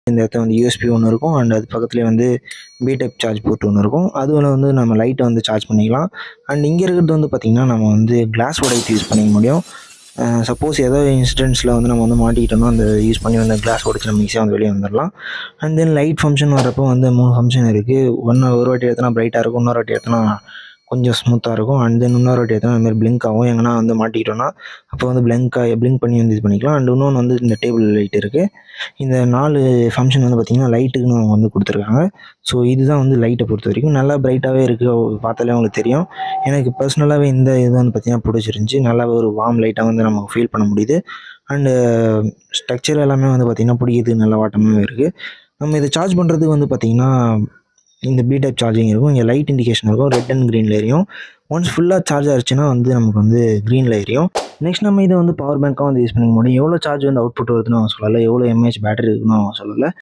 இந்த இடத்துல வந்து யூஎஸ்பி ஒன்று இருக்கும் அண்ட் அது பக்கத்துலேயே வந்து பி டைப் சார்ஜ் போர்ட் ஒன்று இருக்கும் அதுவில் வந்து நம்ம லைட்டை வந்து சார்ஜ் பண்ணிக்கலாம் அண்ட் இங்கே இருக்கிறது வந்து பார்த்திங்கன்னா நம்ம வந்து கிளாஸ் உடைத்து யூஸ் பண்ணிக்க முடியும் சப்போஸ் ஏதோ இன்சிடென்ட்ஸில் வந்து நம்ம வந்து மாட்டிக்கிட்டோம்னா அந்த யூஸ் பண்ணி வந்து கிளாஸ் உடச்சி நம்ம ஈஸியாக வந்து வெளியே வந்துடலாம் அண்ட் தென் லைட் ஃபங்க்ஷன் வரப்போ வந்து மூணு ஃபங்க்ஷன் இருக்குது ஒன்று ஒரு வாட்டி எடுத்தனா பிரைட்டாக இருக்கும் இன்னொரு வாட்டி எடுத்தனா கொஞ்சம் ஸ்மூத்தாக இருக்கும் அண்ட் தென் இன்னொரு வாட்டி எடுத்தனா அதுமாதிரி பிளிங்க் ஆகும் எங்கன்னா வந்து மாட்டிக்கிட்டோம்னா அப்போ வந்து பிளிங்காக பிளிங்க் பண்ணி வந்து இது பண்ணிக்கலாம் அண்ட் இன்னொன்று வந்து இந்த டேபிள் லைட் இருக்குது இந்த நாலு ஃபங்க்ஷன் வந்து பார்த்திங்கன்னா லைட்டுக்குன்னு அவங்க வந்து கொடுத்துருக்காங்க ஸோ இதுதான் வந்து லைட்டை பொறுத்த வரைக்கும் நல்லா பிரைட்டாகவே இருக்குது பார்த்தாலே உங்களுக்கு தெரியும் எனக்கு பர்சனலாகவே இந்த இது வந்து பார்த்திங்கன்னா பிடிச்சிருந்துச்சி நல்லாவே ஒரு வார்ம் லைட்டாக வந்து நம்ம ஃபீல் பண்ண முடியுது அண்டு ஸ்ட்ரக்சர் எல்லாமே வந்து பார்த்திங்கன்னா பிடிக்குது நல்ல வாட்டமாகவே இருக்குது நம்ம இதை சார்ஜ் பண்ணுறதுக்கு வந்து பார்த்திங்கன்னா இந்த பி டைப் சார்ஜிங் இருக்கும் இங்கே லைட் இண்டிகேஷன் இருக்கும் ரெட் அண்ட் க்ரீனில் எரியும் ஒன்ஸ் ஃபுல்லாக சார்ஜ் ஆயிடுச்சுன்னா வந்து நமக்கு வந்து க்ரீனில் எரியும் நெக்ஸ்ட் நம்ம இதை வந்து பவர் பேங்க்காக வந்து யூஸ் பண்ணிக்க முடியும் எவ்வளோ சார்ஜ் வந்து அவுட்புட் வருதுன்னு அவங்க சொல்லலை எவ்வளோ எம்ஏஹெச் பேட்டரி இருக்குன்னு அவங்க சொல்லலை